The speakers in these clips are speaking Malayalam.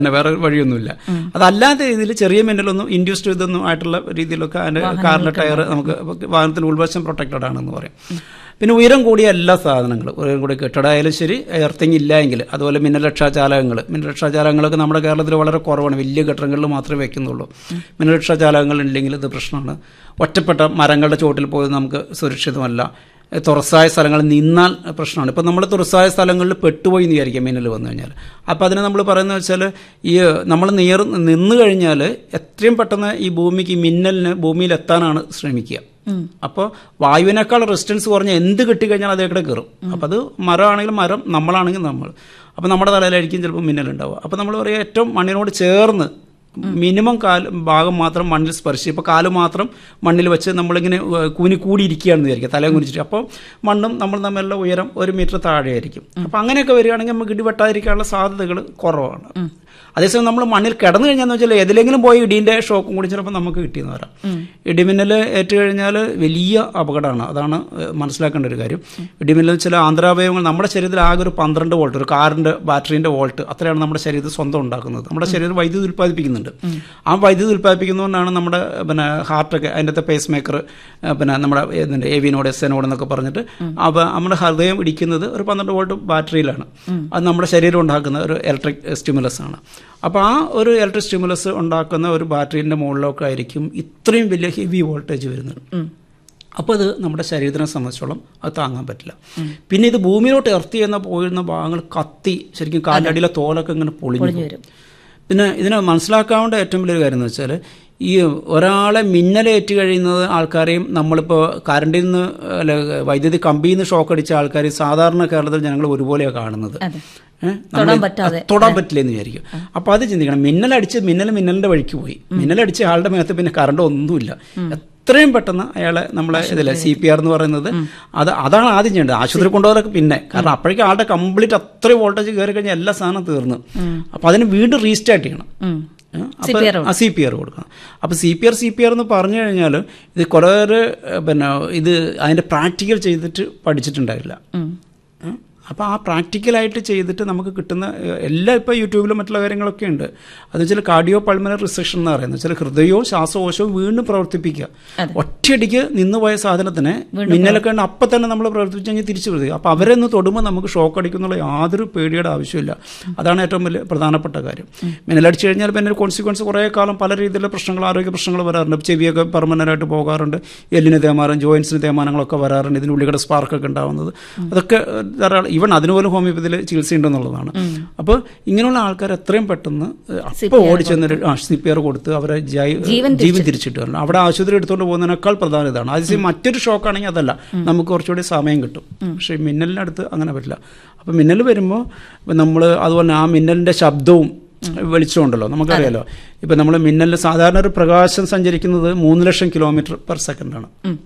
പിന്നെ വേറെ വഴിയൊന്നുമില്ല അതല്ലാത്ത രീതിയിൽ ചെറിയ മിന്നലൊന്നും ഇൻഡ്യൂസ്ഡ് ഇതൊന്നും ആയിട്ടുള്ള രീതിയിലൊക്കെ അതിന്റെ കാറിന്റെ ടയർ നമുക്ക് വാഹനത്തിന് ഉൾവശം പ്രൊട്ടക്റ്റഡ് ആണെന്ന് പറയും പിന്നെ ഉയരം കൂടിയ എല്ലാ സാധനങ്ങളും ഉയരം കൂടിയ കെട്ടിടമായാലും ശരി എർത്തിങ് ഇല്ല എങ്കിൽ അതുപോലെ മിന്നലക്ഷാചാലകങ്ങൾ മിന്നലക്ഷാചാലകങ്ങളൊക്കെ നമ്മുടെ കേരളത്തിൽ വളരെ കുറവാണ് വലിയ കെട്ടിടങ്ങളിൽ മാത്രമേ വെക്കുന്നുള്ളൂ മിന്നലക്ഷാചാലകങ്ങൾ ഇല്ലെങ്കിൽ ഇത് പ്രശ്നമാണ് ഒറ്റപ്പെട്ട മരങ്ങളുടെ ചോട്ടിൽ പോയി നമുക്ക് സുരക്ഷിതമല്ല തുറസായ സ്ഥലങ്ങളിൽ നിന്നാൽ പ്രശ്നമാണ് ഇപ്പം നമ്മൾ തുറസായ സ്ഥലങ്ങളിൽ പെട്ടുപോയി എന്ന് വിചാരിക്കാം മിന്നൽ വന്നു കഴിഞ്ഞാൽ അപ്പോൾ അതിന് നമ്മൾ പറയുന്നത് വെച്ചാൽ ഈ നമ്മൾ നിയർ നിന്ന് കഴിഞ്ഞാൽ എത്രയും പെട്ടെന്ന് ഈ ഭൂമിക്ക് ഈ മിന്നലിന് ഭൂമിയിൽ എത്താനാണ് ശ്രമിക്കുക അപ്പോൾ വായുവിനേക്കാൾ റെസിസ്റ്റൻസ് കുറഞ്ഞ എന്ത് കിട്ടിക്കഴിഞ്ഞാൽ അതേക്കൂടെ കയറും അപ്പോൾ അത് മരമാണെങ്കിലും മരം നമ്മളാണെങ്കിൽ നമ്മൾ അപ്പോൾ നമ്മുടെ തലയിലായിരിക്കും ചിലപ്പോൾ മിന്നലുണ്ടാവുക അപ്പോൾ നമ്മൾ പറയുക ഏറ്റവും മണ്ണിനോട് ചേർന്ന് മിനിമം കാല് ഭാഗം മാത്രം മണ്ണിൽ സ്പർശിച്ച് ഇപ്പോൾ കാല് മാത്രം മണ്ണിൽ വെച്ച് നമ്മളിങ്ങനെ ഏഹ്, കൂനി കൂടിയിരിക്കുകയാണെന്ന് വിചാരിക്കുക തലയും കുനിച്ചിട്ട് അപ്പോൾ മണ്ണും നമ്മൾ തമ്മിലുള്ള ഉയരം ഒരു മീറ്റർ താഴെയായിരിക്കും അപ്പോൾ അങ്ങനെയൊക്കെ വരികയാണെങ്കിൽ നമുക്ക് ഇടിവെട്ടാതിരിക്കാനുള്ള സാധ്യതകൾ കുറവാണ് അതേസമയം നമ്മൾ മണ്ണിൽ കിടന്നു കഴിഞ്ഞാന്ന് വെച്ചാൽ ഏതിലെങ്കിലും പോയി ഇടീൻ്റെ ഷോക്കും കൂടി ചിലപ്പോൾ നമുക്ക് കിട്ടിയെന്ന് വരാം ഇടിമിന്നൽ ഏറ്റു കഴിഞ്ഞാൽ വലിയ അപകടമാണ് അതാണ് ഏഹ്, മനസ്സിലാക്കേണ്ട ഒരു കാര്യം ഇടിമിന്നൽ ചില ആന്തരാവയവങ്ങൾ നമ്മുടെ ശരീരത്തിൽ ആകെ ഒരു പന്ത്രണ്ട് വോൾട്ട് ഒരു കാറിൻ്റെ ബാറ്ററീൻ്റെ വോൾട്ട് അത്രയാണ് നമ്മുടെ ശരീരത്തിൽ സ്വന്തം ഉണ്ടാക്കുന്നത് നമ്മുടെ ശരീരം വൈദ്യുതി ഉൽപ്പാദിപ്പിക്കുന്നുണ്ട് ആ വൈദ്യുതി ഉൽപ്പാദിപ്പിക്കുന്നതുകൊണ്ടാണ് നമ്മുടെ പിന്നെ ഹാർട്ടൊക്കെ അതിൻ്റെ പേസ് മേക്കർ പിന്നെ നമ്മുടെ ഇതിൻ്റെ എവിനോട് എസ് എനോട് എന്നൊക്കെ പറഞ്ഞിട്ട് അവ നമ്മുടെ ഹൃദയം ഇടിക്കുന്നത് ഒരു പന്ത്രണ്ട് വോൾട്ട് ബാറ്ററിയിലാണ് അത് നമ്മുടെ ശരീരം ഉണ്ടാക്കുന്ന ഒരു ഇലക്ട്രിക് സ്റ്റിമുലസ് ആണ് അപ്പോൾ ആ ഒരു ഇലക്ട്രിക് സ്റ്റിമുലസ് ഉണ്ടാക്കുന്ന ഒരു ബാറ്ററീൻ്റെ മുകളിലൊക്കെ ആയിരിക്കും ഇത്രയും വലിയ ഹെവി വോൾട്ടേജ് വരുന്നത് അപ്പോൾ അത് നമ്മുടെ ശരീരത്തിനെ സംബന്ധിച്ചോളം അത് താങ്ങാൻ പറ്റില്ല പിന്നെ ഇത് ഭൂമിയിലോട്ട് എർത്തി ചെയ്യുന്ന പോയിരുന്ന ഭാഗങ്ങൾ കത്തി ശരിക്കും കാലടിയിലെ തോലൊക്കെ ഇങ്ങനെ പൊളിഞ്ഞു പോകും. പിന്നെ ഇതിനെ മനസ്സിലാക്കാവേണ്ട ഏറ്റവും വലിയൊരു കാര്യം എന്ന് വെച്ചാൽ ഈ ഒരാളെ മിന്നലേറ്റ് കഴിയുന്നത് ആൾക്കാരെയും നമ്മളിപ്പോൾ കറണ്ടിൽ നിന്ന് അല്ല വൈദ്യുതി കമ്പിയിൽ നിന്ന് ഷോക്ക് അടിച്ച ആൾക്കാരെയും സാധാരണ കേരളത്തിൽ ജനങ്ങൾ ഒരുപോലെയാണ് കാണുന്നത് ഏഹ്? നമ്മള് പറ്റാതെ. തൊടാൻ പറ്റില്ല എന്ന് വിചാരിക്കും അപ്പോൾ അത് ചിന്തിക്കണം മിന്നലടിച്ച് മിന്നൽ മിന്നലിന്റെ വഴിക്ക് പോയി മിന്നലടിച്ച ആളുടെ മേത്ത് പിന്നെ കറണ്ട് ഒന്നുമില്ല എത്രയും പെട്ടെന്ന് അയാളെ നമ്മളെ ഇതിലെ സി പി ആർ എന്ന് പറയുന്നത് അത് അതാണ് ആദ്യം ചെയ്യേണ്ടത് ആശുപത്രി കൊണ്ടുപോകാനൊക്കെ പിന്നെ കാരണം അപ്പോഴേക്കും ആളുടെ കംപ്ലീറ്റ് അത്രയും വോൾട്ടേജ് കയറി കഴിഞ്ഞാൽ എല്ലാ സാധനം തീർന്നു അപ്പോൾ അതിന് വീണ്ടും റീസ്റ്റാർട്ട് ചെയ്യണം ഏഹ്? അപ്പൊ ആ സി പി ആർ കൊടുക്കണം അപ്പോൾ C P R C P R എന്ന് പറഞ്ഞു കഴിഞ്ഞാൽ ഇത് കുറേ പിന്നെ ഇത് അതിന്റെ പ്രാക്ടിക്കൽ ചെയ്തിട്ട് പഠിച്ചിട്ടുണ്ടായില്ല ഏഹ്? അപ്പോൾ ആ പ്രാക്ടിക്കലായിട്ട് ചെയ്തിട്ട് നമുക്ക് കിട്ടുന്ന ഏഹ്, എല്ലാം ഇപ്പോൾ യൂട്യൂബിലും മറ്റുള്ള കാര്യങ്ങളൊക്കെ ഉണ്ട് അതെന്ന് വെച്ചാൽ കാർഡിയോ പൾമനറി റിസെക്ഷൻ എന്ന് പറയുന്നത് വെച്ചാൽ ഹൃദയവും ശ്വാസകോശവും വീണ്ടും പ്രവർത്തിപ്പിക്കുക ഒറ്റയടിക്ക് നിന്നുപോയ സാധനത്തിനെ മിന്നലൊക്കെ ഉണ്ട് അപ്പം തന്നെ നമ്മൾ പ്രവർത്തിപ്പിച്ച് കഴിഞ്ഞാൽ തിരിച്ചു വരിക അപ്പോൾ അവരെ ഒന്ന് തൊടുമ്പോൾ നമുക്ക് ഷോക്ക് അടിക്കുന്നുള്ള യാതൊരു പേടിയുടെ ആവശ്യമില്ല അതാണ് ഏറ്റവും വലിയ പ്രധാനപ്പെട്ട കാര്യം മിന്നലടിച്ചു കഴിഞ്ഞാൽ പിന്നെ കോൺസിക്വൻസ് കുറേ കാലം പല രീതിയിലുള്ള പ്രശ്നങ്ങൾ ആരോഗ്യ പ്രശ്നങ്ങൾ വരാറുണ്ട് ചെവിയൊക്കെ പെർമനൻ്റ് ആയിട്ട് പോകാറുണ്ട് എല്ലിന് തേമാനം ജോയിൻസിന് തേമാനങ്ങളൊക്കെ വരാറുണ്ട് ഇതിനുള്ളിൽ സ്പാർക്കൊക്കെ ഉണ്ടാവുന്നത് അതൊക്കെ ഏഹ്, ധാരാളം ഈവൻ അതിനുപോലും ഹോമിയോപ്പതിയിൽ ചികിത്സയുണ്ടെന്നുള്ളതാണ് അപ്പോൾ ഇങ്ങനെയുള്ള ആൾക്കാർ എത്രയും പെട്ടെന്ന് അപ്പോൾ ഓടിച്ചെന്നൊരു ആ സി പി ആർ കൊടുത്ത് അവരെ ജൈ- ജീവൻ തിരിച്ചിട്ട് വരണം അവിടെ ആശുപത്രി എടുത്തുകൊണ്ട് പോകുന്നതിനേക്കാൾ പ്രധാനം ഇതാണ് അതേസമയം മറ്റൊരു ഷോക്കാണെങ്കിൽ അതല്ല നമുക്ക് കുറച്ചുകൂടി സമയം കിട്ടും പക്ഷേ ഈ മിന്നലിനടുത്ത് അങ്ങനെ പറ്റില്ല അപ്പോൾ മിന്നൽ വരുമ്പോൾ നമ്മൾ അതുപോലെ ആ മിന്നലിൻ്റെ ശബ്ദവും വെളിച്ചമുണ്ടല്ലോ നമുക്കറിയാലോ ഇപ്പം നമ്മൾ മിന്നലിൽ സാധാരണ ഒരു പ്രകാശം സഞ്ചരിക്കുന്നത് മൂന്ന് ലക്ഷം കിലോമീറ്റർ പെർ സെക്കൻഡാണ്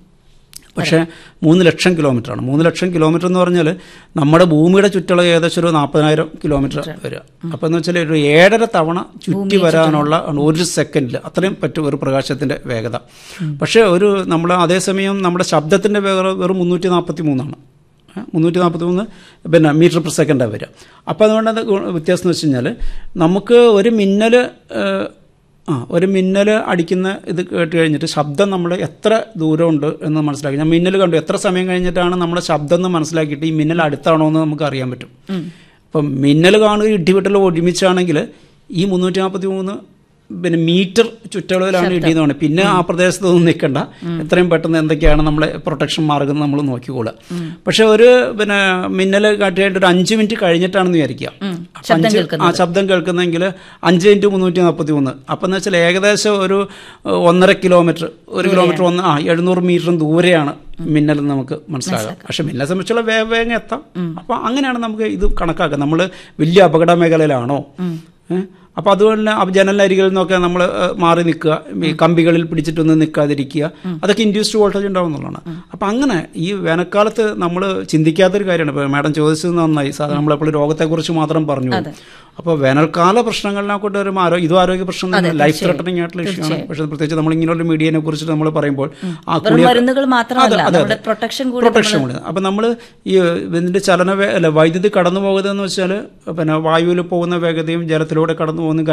പക്ഷേ മൂന്ന് ലക്ഷം കിലോമീറ്റർ ആണ് മൂന്ന് ലക്ഷം കിലോമീറ്റർ എന്ന് പറഞ്ഞാൽ നമ്മുടെ ഭൂമിയുടെ ചുറ്റളവ് ഏകദേശം ഒരു നാൽപ്പതിനായിരം കിലോമീറ്റർ വരിക അപ്പോൾ എന്ന് വെച്ചാൽ ഒരു ഏഴര തവണ ചുറ്റി വരാനുള്ള ഒരു സെക്കൻഡിൽ അത്രയും പറ്റും ഒരു പ്രകാശത്തിന്റെ വേഗത പക്ഷേ ഒരു നമ്മൾ അതേസമയം നമ്മുടെ ശബ്ദത്തിന്റെ വേഗത വെറും മുന്നൂറ്റി നാൽപ്പത്തി മൂന്നാണ് മുന്നൂറ്റി നാൽപ്പത്തി മൂന്ന് പിന്നെ മീറ്റർ പെർ സെക്കൻഡാണ് വരിക അപ്പോൾ അതുകൊണ്ട് അത് ഗുണ- വ്യത്യാസം എന്ന് വെച്ച് കഴിഞ്ഞാൽ നമുക്ക് ഒരു മിന്നൽ ആ ഒരു മിന്നൽ അടിക്കുന്ന ഇത് കേട്ട് കഴിഞ്ഞിട്ട് ശബ്ദം നമ്മൾ എത്ര ദൂരമുണ്ട് എന്ന് മനസ്സിലാക്കി ഞാൻ മിന്നൽ കണ്ടു എത്ര സമയം കഴിഞ്ഞിട്ടാണ് നമ്മുടെ ശബ്ദം എന്ന് മനസ്സിലാക്കിയിട്ട് ഈ മിന്നൽ അടുത്താണോ എന്ന് നമുക്ക് അറിയാൻ പറ്റും അപ്പം മിന്നൽ കാണുക ഇടിവെട്ടൽ ഒരുമിച്ചാണെങ്കിൽ ഈ മുന്നൂറ്റി നാൽപ്പത്തി മൂന്ന് പിന്നെ മീറ്റർ ചുറ്റളവിലാണ് ഇടിയെന്നാണ് പിന്നെ ആ പ്രദേശത്തൊന്നും നിൽക്കണ്ട എത്രയും പെട്ടെന്ന് എന്തൊക്കെയാണ് നമ്മളെ പ്രൊട്ടക്ഷൻ മാർഗം നമ്മൾ നോക്കിക്കോളുക പക്ഷെ ഒരു പിന്നെ മിന്നൽ കാട്ടിയായിട്ട് ഒരു അഞ്ച് മിനിറ്റ് കഴിഞ്ഞിട്ടാണെന്ന് വിചാരിക്കുക അപ്പൊ അഞ്ച് ആ ശബ്ദം കേൾക്കുന്നെങ്കിൽ അഞ്ച് ഇൻറ്റു മുന്നൂറ്റി നാൽപ്പത്തി മൂന്ന് അപ്പം എന്ന് വെച്ചാൽ ഏകദേശം ഒരു ഏഹ്, ഒന്നര കിലോമീറ്റർ ഒരു കിലോമീറ്റർ ഒന്ന് ആ എഴുന്നൂറ് മീറ്ററും ദൂരെയാണ് മിന്നൽ എന്ന് നമുക്ക് മനസ്സിലാകാം പക്ഷെ മിന്നലെ സംബന്ധിച്ചുള്ള വേഗം വേഗം എത്താം അപ്പം അങ്ങനെയാണ് നമുക്ക് ഇത് കണക്കാക്കുക നമ്മൾ വലിയ അപകട മേഖലയിലാണോ ഏഹ്? അപ്പോൾ അതുപോലെ അപ്പോൾ ജനലരികളിൽ നിന്നൊക്കെ നമ്മൾ മാറി നിൽക്കുക ഈ കമ്പികളിൽ പിടിച്ചിട്ടൊന്നും നിൽക്കാതിരിക്കുക അതൊക്കെ ഇൻഡ്യൂസ്ഡ് വോൾട്ടേജ് ഉണ്ടാവുന്നതാണ് അപ്പോൾ അങ്ങനെ ഈ വേനൽക്കാലത്ത് നമ്മൾ ചിന്തിക്കാത്തൊരു കാര്യമാണ് ഇപ്പോൾ മാഡം ചോദിച്ചത് നന്നായി സാധാരണ നമ്മളെപ്പോഴും രോഗത്തെക്കുറിച്ച് മാത്രം പറഞ്ഞു പോകും. അപ്പോൾ വേനൽക്കാല പ്രശ്നങ്ങളിനെ കൊണ്ട് ഒരു ആരോ ഇതും ആരോഗ്യ പ്രശ്നം തന്നെ ലൈഫ് ത്രെട്ടനിങ് ആയിട്ടുള്ള ഇഷ്യൂ ആണ് പക്ഷേ പ്രത്യേകിച്ച് നമ്മൾ ഇങ്ങനെയുള്ള മീഡിയനെ കുറിച്ച് നമ്മൾ പറയുമ്പോൾ ആ വെറും കുളിയൊക്കെ- മരുന്നുകൾ മാത്രമല്ല അതെ, അതെ, നമ്മുടെ അതെ. പ്രൊട്ടക്ഷൻ കൂടി പ്രൊട്ടക്ഷൻ കൂടി അപ്പം നമ്മൾ ഈ ഇതിന്റെ ചലന വേ- അല്ല വൈദ്യുതി കടന്നു പോകുന്നതെന്ന് വെച്ചാൽ പിന്നെ വായുവിൽ പോകുന്ന വേഗതയും ജലത്തിലൂടെ കടന്നു പോകുന്ന